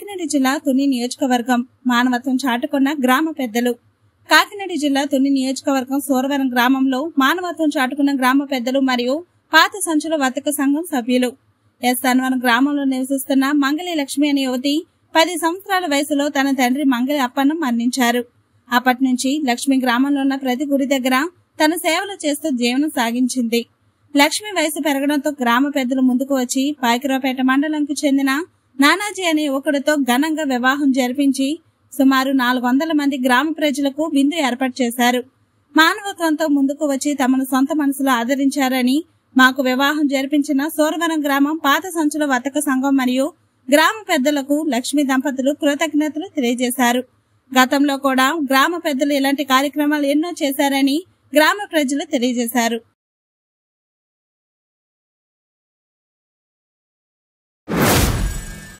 కాకినాడ జిల్లా తుని నియోజకవర్గం మానవత్వం చాటుకున్న గ్రామ పెద్దలు కాకినాడ జిల్లా తుని నియోజకవర్గం సోరవరం గ్రామంలో మానవత్వం చాటుకున్న గ్రామ పెద్దలు మరియు పాత సంచుల వర్తక సంఘం సభ్యులు ఎస్ అన్వరం గ్రామంలో నివసిస్తున్న మంగళి లక్ష్మి అనే యువతి పది సంవత్సరాల వయసులో తన తండ్రి మంగళి అప్పన్నం మరణించారు అప్పటి నుంచి లక్ష్మి గ్రామంలో ఉన్న ప్రతి గుడి దగ్గర తన సేవలు చేస్తూ జీవనం సాగించింది లక్ష్మి వయసు పెరగడంతో గ్రామ పెద్దలు ముందుకు వచ్చి పాయకరావుపేట మండలంకు చెందిన నానాజీ అనే యువకుడితో ఘనంగా వివాహం జరిపించి సుమారు నాలుగు వందల మంది గ్రామ ప్రజలకు విందు ఏర్పాటు చేశారు మానవత్వంతో ముందుకు వచ్చి తమను సొంత మనసులో ఆదరించారని మాకు వివాహం జరిపించిన సోరవరం గ్రామం పాత సంచుల వర్తక సంఘం మరియు గ్రామ పెద్దలకు లక్ష్మీ దంపతులు కృతజ్ఞతలు తెలియజేశారు గతంలో కూడా గ్రామ పెద్దలు ఇలాంటి కార్యక్రమాలు ఎన్నో చేశారని గ్రామ ప్రజలు తెలియజేశారు